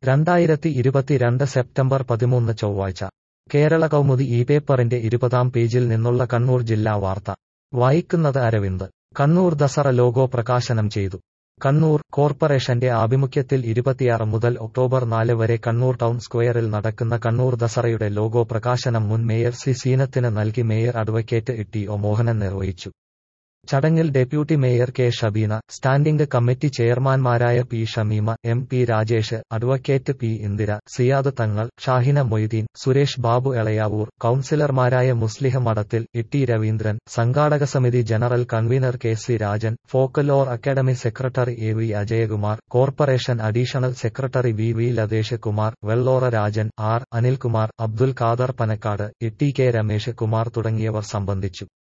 രണ്ടായിരത്തി ഇരുപത്തിരണ്ട് സെപ്റ്റംബർ പതിമൂന്ന് ചൊവ്വാഴ്ച കേരള കൗമുദി ഈ പേപ്പറിന്റെ ഇരുപതാം പേജിൽ നിന്നുള്ള കണ്ണൂർ ജില്ലാ വാർത്ത വായിക്കുന്നത് അരവിന്ദ് കണ്ണൂർ ദസറ ലോഗോ പ്രകാശനം ചെയ്തു കണ്ണൂർ കോർപ്പറേഷന്റെ ആഭിമുഖ്യത്തിൽ ഇരുപത്തിയാറ് മുതൽ ഒക്ടോബർ നാല് വരെ കണ്ണൂർ ടൗൺ സ്ക്വയറിൽ നടക്കുന്ന കണ്ണൂർ ദസറയുടെ ലോഗോ പ്രകാശനം മുൻ മേയർ സി സീനത്തിന് നൽകി mayor advocate T O Mohanan നിർവഹിച്ചു ചടങ്ങിൽ deputy mayor K Shabeena standing committee ചെയർമാൻമാരായ P Shameema M P Rajesh advocate P Indira Siyad Thangal Shahina Moideen Suresh Babu Elayavoor കൌൺസിലർമാരായ മുസ്ലിഹ മഠത്തിൽ ഇട്ടി രവീന്ദ്രൻ സംഘാടക സമിതി general convener K C Rajan folklore academy secretary A V Ajayakumar corporation additional secretary V V Lathesh Kumar Vellora Rajan R Anilkumar Abdul Khader Panakkad Itty K Ramesh Kumar തുടങ്ങിയവർ സംബന്ധിച്ചു